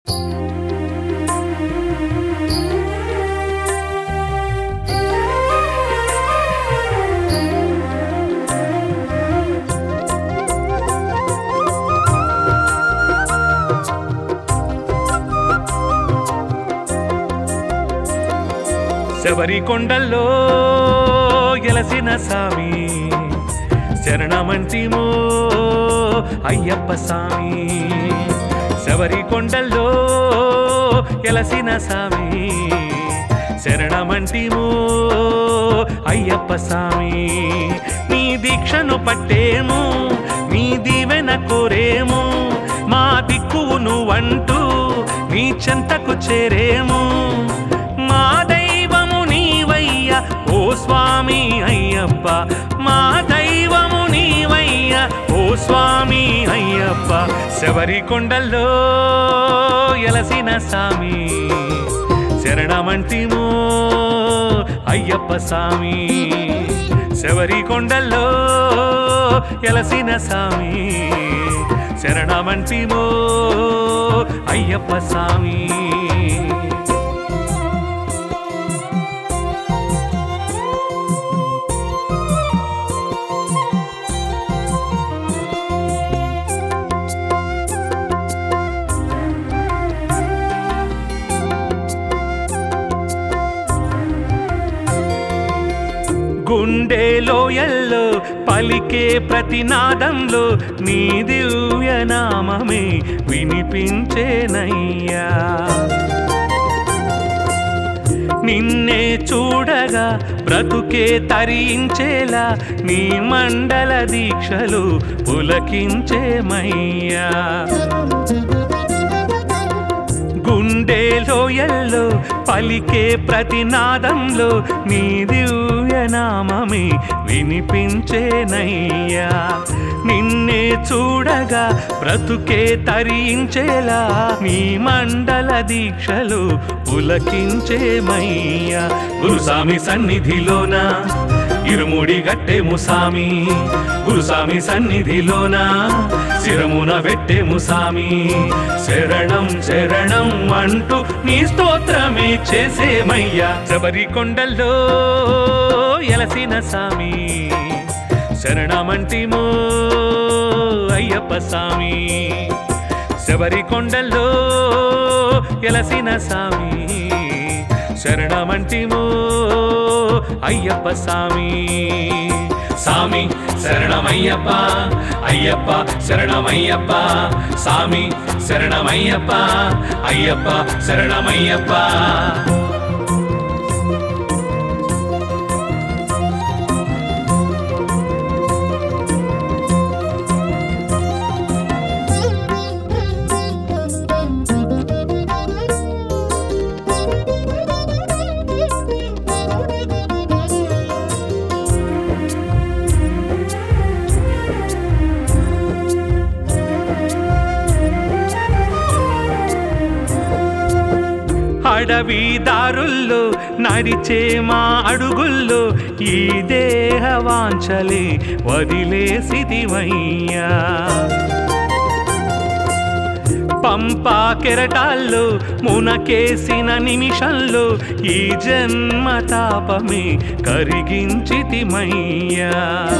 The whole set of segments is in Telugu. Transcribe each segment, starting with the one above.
శబరి కొండల్లో ఎలసిన సామి శరణమంటిమో అయ్యప్ప సామి శబరి కొండల్లో ఎలసిన సామి శరణమంటిమో అయ్యప్ప సామి నీ దీక్షను పట్టేము నీ దీవెన కోరేము మా దిక్కువు నువ్వంటూ నీ చెంతకు చేరేము మా దైవము నీవయ్య ఓ స్వామి అయ్యప్ప మా దైవము నీవయ్య ఓ స్వామి అయ్యప్ప శబరి కొండల్లో ఎలసిన సామి శరణమంటిమో అయ్యప్ప సామి శబరి కొండల్లో ఎలసిన సామి శరణమంటిమో అయ్యప్ప సామి గుండె లోయల్లో పలికే ప్రతినాదంలో నీ దివ్య నామమే వినిపించేనయ్యా నిన్నే చూడగా బ్రతుకే తరించేలా నీ మండల దీక్షలు పులకించేమయ్యా గుండె లోయల్లో పలికే ప్రతినాదంలో నీ దివ్య నామమే వినిపించేనయ్యా నిన్నే చూడగా బ్రతుకే తరించేలా నీ మండల దీక్షలు పులకించేమయ్యా గురుస్వామి సన్నిధిలోన ఇరుముడి గట్టెము సామి గురుస్వామి సన్నిధిలోన శిరమున పెట్టెము సామి శరణం శరణం అంటూ నీ స్తోత్రమే చేసేమయ్యా శబరి కొండల్లో ఎలసిన సామి శరణమంటిమో అయ్యప్ప సామి శబరి కొండల్లో ఎలసిన సామి శరణమంటిమో అయ్యప్ప సామి సామి శరణమయ్యప్ప అయ్యప్ప శరణమయ్యప్ప సామి శరణమయ్యప్ప అయ్యప్ప శరణమయ్యప్ప అడవి దారుల్లో నడిచే మా అడుగుల్లో ఈ దేహ వాంఛలే వదిలేసిదివయ్యా పంపా కెరటాల్లో మునకేసిన నిమిషంలో ఈ జన్మ తాపమే కరిగించితిమయ్యా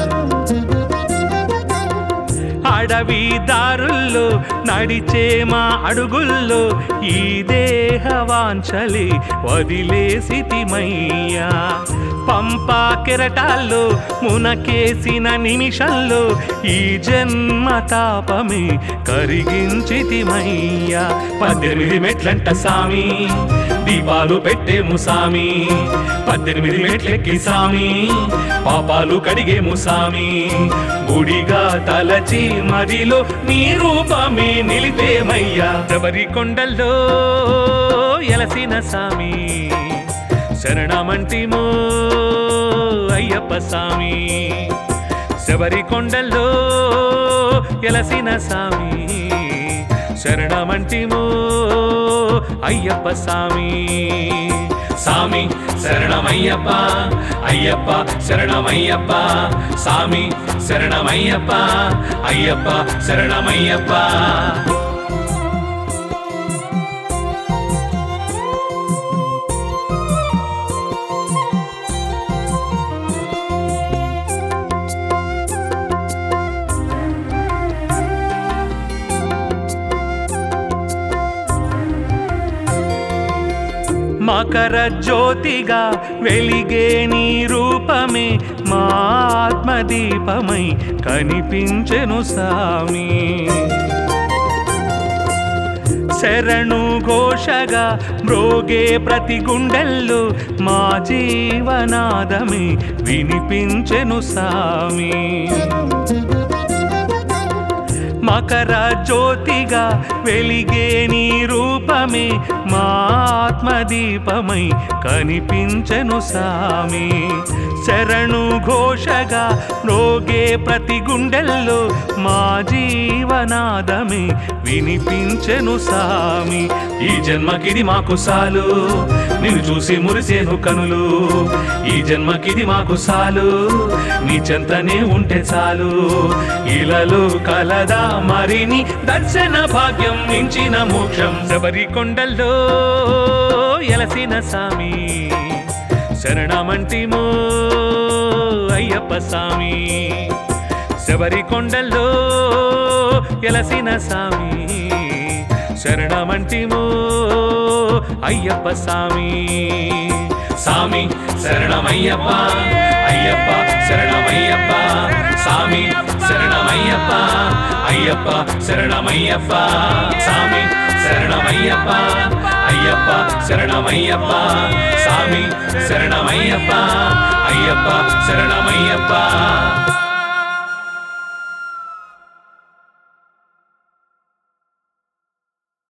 అడవి దారుల్లో నడిచే మా అడుగుల్లో ఈ దేహ వాంఛలి వదిలేసితిమయ్యా పంపా కెరటాల్లో మునకేసిన నిమిషంలో ఈ జన్మ తాపమే కరిగించితిమయ్యా పద్దెనిమిది మెట్లంట సామి దీపాలు పెట్టేము సామి పద్దెనిమిది మెట్లెక్కి సామి పాపాలు కడిగేము సామి గుడిగా తలచి మదిలో నీ రూపమే నిలిపేమయ్యా శబరి కొండల్లో ఎలసిన సామి శరణమంటిమో అయ్యప్ప సామి శబరి కొండల్లో ఎలసిన సామి శరణమంటిమో అయ్యప్ప సామి సామి శరణమయ్యప్ప అయ్యప్ప శరణమయ్యప్ప సామి శరణమయ్యప్ప అయ్యప్ప శరణమయ్యప్ప మకర జ్యోతిగా వెలిగే నీ రూపమే మా ఆత్మదీపమై కనిపించెను సామి శరణు ఘోషగా మ్రోగే ప్రతి గుండెల్లో మా జీవనాదమే వినిపించెను సామి మకర జ్యోతిగా వెలిగే నీ రూపమే మా ఆత్మదీపమై కనిపించెను సామి శరణు ఘోషగా రోగే ప్రతి గుండెల్లో మా జీవనాదమే వినిపించెను సామి ఈ జన్మకిది మాకు సాలు నిన్ను చూసి మురిసేను కనులు ఈ జన్మకిది మాకు సాలు నీ చెంతనే ఉంటే చాలు ఇలలో కలదా మరిని దర్శన భాగ్యం మించిన మోక్షం శబరి కొండల్లో ఎలసిన సామి శరణమంటిమో అయ్యప్ప సామి శబరి కొండల్లో ఎలసిన సామి శరణమంటిమో అయ్యప్ప సామి సామి శరణమయ్యప్ప అయ్యప్ప శరణమయ్యప్ప సామి శరణమయ్యప్ప అయ్యప్ప శరణమయ్యప్ప సామి శరణమయ్యప్ప అయ్యప్ప శరణమయ్యప్ప సామి శరణమయ్యప్ప అయ్యప్ప శరణమయ్యప్ప